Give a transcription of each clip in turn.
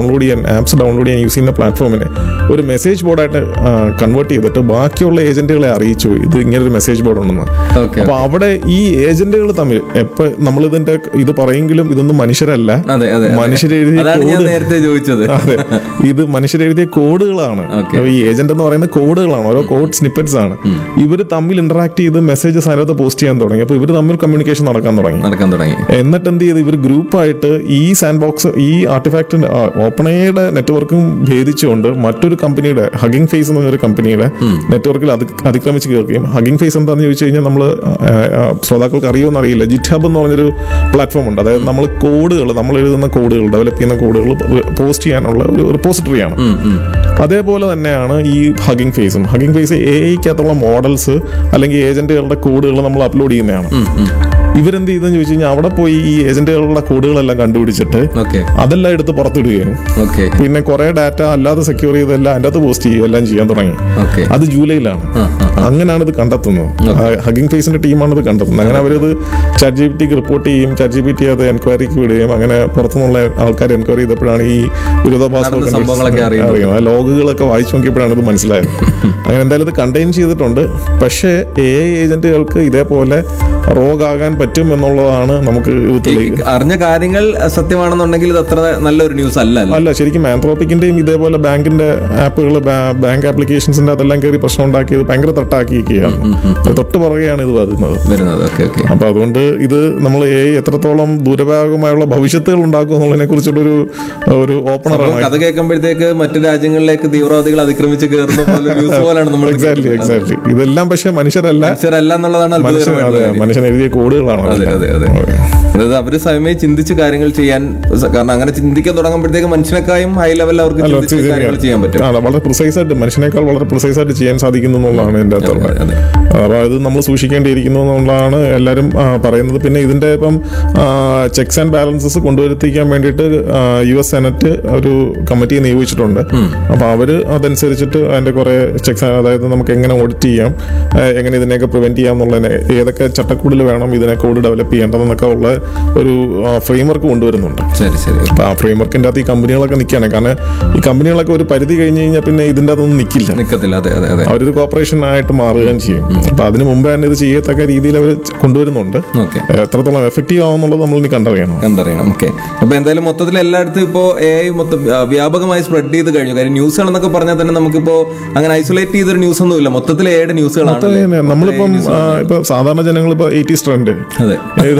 Download ചെയ്യാൻ apps download ചെയ്യാൻ use ചെയ്യുന്ന പ്ലാറ്റ്ഫോമിനെ ഒരു മെസ്സേജ് ബോർഡായിട്ട് കൺവേർട്ട് ചെയ്തിട്ട് ബാക്കിയുള്ള ഏജന്റുകളെ അറിയിച്ചു ഇത് ഇങ്ങനെ ഒരു മെസ്സേജ് ബോർഡ് ഉണ്ടെന്ന് ഓക്കെ അപ്പൊ അവിടെ ഈ ഏജന്റുകൾ തമ്മിൽ എപ്പോ നമ്മൾ ഇതിന്റെ ഇത് പറയെങ്കിലും ഇതൊന്നും മനുഷ്യരല്ല അതെ അതെ മനുഷ്യരെഴുതിയ അതാണ് ഞാൻ കോഡ് നേരത്തെ ചോദിച്ചത് അതെ ഇത് മനുഷ്യരെഴുതിയ കോഡുകളാണ് Okay. അപ്പൊ ഈ ഏജന്റ് എന്ന് പറയുന്ന കോഡുകളാണ് ഓരോ കോഡ് സ്നിപ്പറ്റ്സ് ആണ് ഇവർ തമ്മിൽ ഇന്ററാക്ട് ചെയ്ത് മെസ്സേജസ് അതിനകത്ത് പോസ്റ്റ് ചെയ്യാൻ തുടങ്ങി അപ്പൊ ഇവർ തമ്മിൽ കമ്മ്യൂണിക്കേഷൻ നടക്കാൻ തുടങ്ങി നടക്കാൻ തുടങ്ങി എന്നിട്ട് എന്ത് ചെയ്ത് ഇവർ ഗ്രൂപ്പായിട്ട് ഈ സാൻഡ് ബോക്സ് ഈ ആർട്ടിഫാക്ടിന്റെ ഓപ്പണയുടെ നെറ്റ്വർക്കും ഭേദിച്ചുകൊണ്ട് മറ്റൊരു കമ്പനിയുടെ ഹഗിംഗ് ഫേസ് എന്ന് പറഞ്ഞൊരു കമ്പനിയുടെ നെറ്റ്വർക്കിൽ അതി- അതിക്രമിച്ച് കയറുകയും ഹഗിംഗ് ഫേസ് എന്താണെന്ന് ചോദിച്ചു കഴിഞ്ഞാൽ നമ്മൾ ശ്രോതാക്കൾക്ക് അറിയുമെന്ന് അറിയില്ല ജിറ്റ് ഹബ് എന്ന് പറഞ്ഞൊരു പ്ലാറ്റ്ഫോം ഉണ്ട് അതായത് നമ്മൾ കോഡുകൾ നമ്മൾ എഴുതുന്ന കോഡുകൾ ഡെവലപ്പ് ചെയ്യുന്ന കോഡുകൾ പോസ്റ്റ് ചെയ്യാനുള്ള ഒരു റിപ്പോസിറ്ററിയാണ് അതേപോലെ തന്നെയാണ് ഈ ഹഗിംഗ് ഫേസും ഹഗിംഗ് ഫേസ് എ ഐക്കകത്തുള്ള മോഡൽസ് അല്ലെങ്കിൽ ഏജന്റുകളുടെ കോഡുകൾ നമ്മൾ അപ്ലോഡ് ചെയ്യുന്നതാണ് ഇവരെന്ത് ചെയ്തെന്ന് ചോദിച്ചു കഴിഞ്ഞാൽ അവിടെ പോയി ഈ ഏജന്റുകളുടെ കോഡുകളെല്ലാം കണ്ടുപിടിച്ചിട്ട് ഓക്കെ അതെല്ലാം എടുത്ത് പുറത്തിടുകയും ഓക്കെ പിന്നെ കുറെ ഡാറ്റ അല്ലാതെ സെക്യൂർ ചെയ്തെല്ലാം അതിൻ്റെ അകത്ത് പോസ്റ്റ് ചെയ്യുകയും എല്ലാം ചെയ്യാൻ തുടങ്ങി ഓക്കെ അത് ജൂലൈയിലാണ് അങ്ങനെയാണ് ഇത് കണ്ടെത്തുന്നത് ഹഗിംഗ് ഫേസിന്റെ ടീമാണ് ഇത് കണ്ടെത്തുന്നത് അങ്ങനെ അവരത് ചാറ്റ് ജി പി ടിക്ക് റിപ്പോർട്ട് ചെയ്യും ചാറ്റ് ജി പി ടി അത് എൻക്വയറിക്ക് വിടുകയും അങ്ങനെ പുറത്തുനിന്നുള്ള ആൾക്കാർ എൻക്വയറി ചെയ്തപ്പോഴാണ് ഈ നടന്ന സംഭവങ്ങളൊക്കെ അറിയുന്നത്. അറിയുന്നത് ലോഗുകളൊക്കെ വായിച്ചു നോക്കിയപ്പോഴാണ് ഇത് മനസ്സിലായത് അങ്ങനെ എന്തായാലും ഇത് കണ്ടെയ്ൻ ചെയ്തിട്ടുണ്ട് പക്ഷേ എ ഐ ഏജന്റുകൾക്ക് ഇതേപോലെ റോഗാകാൻ പറ്റും എന്നുള്ളതാണ് നമുക്ക് ഇത് തെളിയിക്കുന്നത് അറിഞ്ഞ കാര്യങ്ങൾ സത്യമാണെന്നുണ്ടെങ്കിൽ ഇത് അത്ര നല്ലൊരു ന്യൂസ് അല്ല അല്ലേ? അല്ല ശരിക്കും ആന്ത്രോപ്പിക്കിന്റെയും ഇതേപോലെ ബാങ്കിന്റെ ആപ്പുകൾ ബാങ്ക് ആപ്ലിക്കേഷൻസിന്റെ അതെല്ലാം കയറി പ്രശ്നം ഉണ്ടാക്കിയത് ഭയങ്കര തട്ടാക്കിയിരിക്കുകയാണ് അത് തൊട്ട് പുറകെയാണ് ഇത് വരുന്നത് വരുന്നത് ഓക്കെ ഓക്കെ അപ്പൊ അതുകൊണ്ട് ഇത് നമ്മൾ എ എത്രത്തോളം ദൂരഭാഗമായുള്ള ഭവിഷ്യത്തുകൾ ഉണ്ടാക്കും എന്നുള്ളതിനെ കുറിച്ചുള്ളൊരു ഒരു ഓപ്പണറാണ് കഥ കേൾക്കുമ്പോഴത്തേക്ക് മറ്റു രാജ്യങ്ങളിലേക്ക് തീവ്രവാദികൾ അതിക്രമിച്ച് കയറുന്ന പോലെ ന്യൂസ് പോലെയാണ് നമ്മൾ എക്സാക്ട്ലി എക്സാക്ട്ലി ഇതെല്ലാം പക്ഷെ മനുഷ്യരല്ല മനുഷ്യരല്ല എന്നുള്ളതാണ് മനുഷ്യൻ അത്ഭുതകരമായിട്ടുള്ള അതെ കാര്യം. മനുഷ്യൻ എഴുതിയ കോഡുകളാണ് അതെ അതെ അതെ അതായത് അവര് സ്വയമേ ചിന്തിച്ച് കാര്യങ്ങൾ ചെയ്യാൻ കാരണം അങ്ങനെ ചിന്തിക്കാൻ തുടങ്ങുമ്പോഴത്തേക്ക് മനുഷ്യനെക്കായും ഹൈ ലെവലിൽ അവർക്ക് അല്ല, ചിന്തിച്ച് ശരിയാണ്. കാര്യങ്ങൾ ചെയ്യാൻ പറ്റും ആ, വളരെ പ്രിസൈസ് ആയിട്ട് മനുഷ്യനേക്കാൾ വളരെ പ്രിസൈസ് ആയിട്ട് ചെയ്യാൻ സാധിക്കുന്നു എന്നുള്ളതാണ് എൻ്റെ അകത്തുള്ള അതെ. അപ്പൊ അത് നമ്മൾ സൂക്ഷിക്കേണ്ടിയിരിക്കുന്നു എന്നുള്ളതാണ് എല്ലാവരും ആ, പറയുന്നത് പിന്നെ ഇതിന്റെ ഇപ്പം ചെക്സ് ആൻഡ് ബാലൻസസ് കൊണ്ടുവരുത്തിക്കാൻ വേണ്ടിയിട്ട് യു എസ് സെനറ്റ് ഒരു കമ്മിറ്റി നിയോഗിച്ചിട്ടുണ്ട് അപ്പൊ അവര് അതനുസരിച്ചിട്ട് അതിന്റെ കുറെ ചെക്സ് അതായത് നമുക്ക് എങ്ങനെ ഓഡിറ്റ് ചെയ്യാം ആ, എങ്ങനെ ഇതിനെയൊക്കെ പ്രിവെന്റ് ചെയ്യാം എന്നുള്ളതിനെ ഏതൊക്കെ ചട്ടക്കൂടിൽ വേണം ഇതിനെ കോഡ് ഡെവലപ്പ് ചെയ്യേണ്ടതെന്നൊക്കെ ഉള്ള ഒരു ഫ്രെയിംവർക്ക് കൊണ്ടുവരുന്നുണ്ട് ശരി ശരി അപ്പൊ ആ ഫ്രെയിംവർക്കിന്റെ അകത്ത് ഈ കമ്പനികളൊക്കെ നിൽക്കുകയാണ് കാരണം ഈ കമ്പനികളൊക്കെ ഒരു പരിധി കഴിഞ്ഞ് കഴിഞ്ഞാൽ പിന്നെ ഇതിന്റെ അതൊന്നും നിൽക്കില്ല നിക്കത്തില്ല അതെ അതെ അതെ അവരൊരു കോർപ്പറേഷൻ ആയിട്ട് മാറുകയും ചെയ്യും അപ്പൊ അതിന് മുമ്പ് തന്നെ ഇത് ചെയ്യത്തക്ക രീതിയിൽ അവർ കൊണ്ടുവരുന്നുണ്ട് ഓക്കെ എത്രത്തോളം എഫക്റ്റീവ് ആവുന്നുള്ളത് നമ്മൾ ഇനി കണ്ടറിയണം കണ്ടറിയണം ഓക്കെ അപ്പൊ എന്തായാലും മൊത്തത്തിൽ എല്ലായിടത്തും ഇപ്പോ എ ഐ മൊത്തം ആ, വ്യാപകമായി സ്പ്രെഡ് ചെയ്ത് കഴിഞ്ഞു കാര്യം ന്യൂസുകൾ എന്നൊക്കെ പറഞ്ഞാൽ തന്നെ നമുക്കിപ്പോ അങ്ങനെ ഐസൊലേറ്റ് ചെയ്തൊരു ന്യൂസ് ഒന്നുമില്ല മൊത്തത്തിൽ എയുടെ ന്യൂസുകളാണ് അതന്നെ, നമ്മളിപ്പം ആ, ഇപ്പൊ സാധാരണ ജനങ്ങൾ ഇപ്പൊ എയ്റ്റീസ് ട്രെൻഡ് അതെ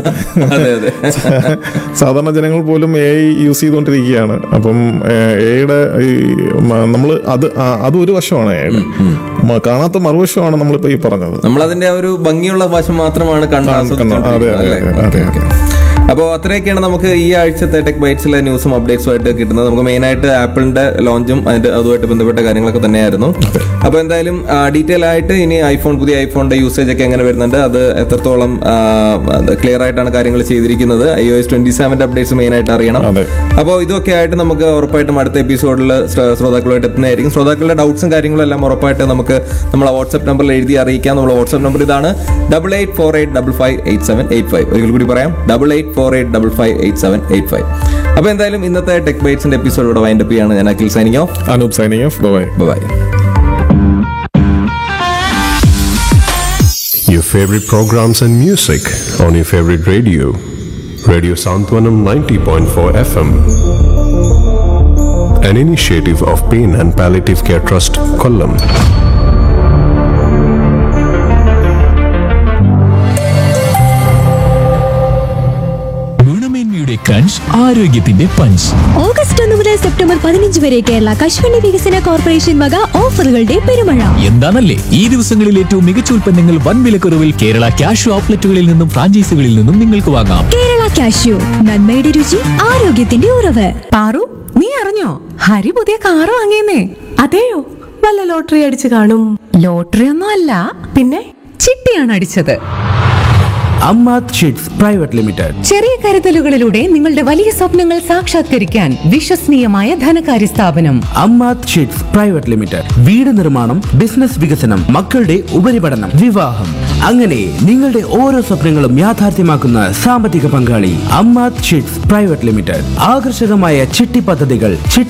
അതെ അതെ സാധാരണ ജനങ്ങൾ പോലും എ ഐ യൂസ് ചെയ്തുകൊണ്ടിരിക്കുകയാണ് അപ്പം എയുടെ ഈ നമ്മൾ അത് ആ, അത് ഒരു വശമാണ് എയുടെ കാണാത്ത മറുവശമാണ് നമ്മളിപ്പോ ഈ പറഞ്ഞത് നമ്മളതിന്റെ ആ ഒരു ഭംഗിയുള്ള വശം മാത്രമാണ് കണ്ട് കണ്ട- അതെ, അതെ, ആസ്വദിച്ചുകൊണ്ടിരിക്കുന്നത്, അതെ, അല്ലേ? അതെ. അപ്പോൾ അത്രയൊക്കെയാണ് നമുക്ക് ഈ ആഴ്ചത്തെ ടെക് ബൈറ്റ്സിലെ ന്യൂസും അപ്ഡേറ്റ്സും ആയിട്ട് കിട്ടുന്നത് നമുക്ക് മെയിൻ ആയിട്ട് ആപ്പിളിന്റെ ലോഞ്ചും അതിന്റെ അതുമായിട്ട് ബന്ധപ്പെട്ട കാര്യങ്ങളൊക്കെ തന്നെയായിരുന്നു അപ്പോൾ എന്തായാലും ഡീറ്റെയിൽ ആയിട്ട് ഇനി ഐഫോൺ പുതിയ ഐഫോണിന്റെ യൂസേജ് ഒക്കെ എങ്ങനെ വരുന്നുണ്ട് അത് എത്രത്തോളം ക്ലിയർ ആയിട്ടാണ് കാര്യങ്ങൾ ചെയ്തിരിക്കുന്നത് ഐ ഒ എസ് ട്വന്റി സെവന്റെ അപ്ഡേറ്റ്സ് മെയിൻ ആയിട്ട് അറിയണം അതെ അപ്പോൾ ഇതൊക്കെ ആയിട്ട് നമുക്ക് ഉറപ്പായിട്ടും അടുത്ത എപ്പിസോഡിൽ ശ്രോതാക്കളുമായിട്ട് എത്തുന്നതായിരിക്കും ശ്രോതാക്കളുടെ ഡൗട്ട്സും കാര്യങ്ങളും എല്ലാം ഉറപ്പായിട്ട് നമുക്ക് നമ്മളെ വാട്സ്ആപ്പ് നമ്പറിൽ എഴുതി അറിയിക്കാം നമ്മുടെ വാട്സ്ആപ്പ് നമ്പർ ഇതാണ് double eight four eight double five eight seven eight five ഒരിക്കൽ കൂടി പറയാം double eight four eight double five eight seven eight five അപ്പോൾ എന്തായാലും ഇന്നത്തെ ടെക് ബൈറ്റ്സിന്റെ എപ്പിസോഡ് ഇവിടെ വൈൻഡപ്പ് ചെയ്യാണ് ഞാൻ Akhil signing off Anoop signing off bye bye Your favorite programs and music on your favorite radio. Radio Santwanam 90.4 FM. An initiative of Pain and Palliative Care Trust, Kollam. ഗുണമേന്മയുടെ crunch ആരോഗ്യത്തിന്റെ punch August ഒന്ന് മുതൽ September പതിനഞ്ച് വരെ കേരള കശുവണ്ടി വികസന corporation വക ഓഫറുകളുടെ പെരുമഴ എന്താണല്ലേ ഈ ദിവസങ്ങളിൽ ഏറ്റവും മികച്ച ഉൽപ്പന്നങ്ങൾ വൻ വിലക്കുറവിൽ കേരള ക്യാഷ് ഔട്ട്ലെറ്റുകളിൽ നിന്നും ഫ്രാഞ്ചൈസികളിൽ നിന്നും നിങ്ങൾക്ക് വാങ്ങാം കേരള കാഷ്യൂ നന്മയുടെ രുചി ആരോഗ്യത്തിന്റെ ഉറവ് പാറു നീ അറിഞ്ഞോ ഹരി പുതിയ കാറ് വാങ്ങിയെന്നേ അതെയോ വല്ല ലോട്ടറി അടിച്ചു കാണും ലോട്ടറി ഒന്നും അല്ല പിന്നെ ചിട്ടിയാണ് അടിച്ചത് അമ്മാത് ഷീറ്റ്സ് പ്രൈവറ്റ് ലിമിറ്റഡ് ചെറിയ കരുതലുകളിലൂടെ നിങ്ങളുടെ വലിയ സ്വപ്നങ്ങൾ സാക്ഷാത്കരിക്കാൻ വിശ്വസനീയമായ ധനകാര്യ സ്ഥാപനം അമ്മാത് ഷീറ്റ്സ് പ്രൈവറ്റ് ലിമിറ്റഡ് വീട് നിർമ്മാണം ബിസിനസ് വികസനം മക്കളുടെ ഉപരിപഠനം വിവാഹം അങ്ങനെ നിങ്ങളുടെ ഓരോ സ്വപ്നങ്ങളും യാഥാർത്ഥ്യമാക്കുന്ന സാമ്പത്തിക പങ്കാളി അമ്മാത് ഷീറ്റ്സ് പ്രൈവറ്റ് ലിമിറ്റഡ് ആകർഷകമായ ചിട്ടി പദ്ധതികൾ ചിട്ടി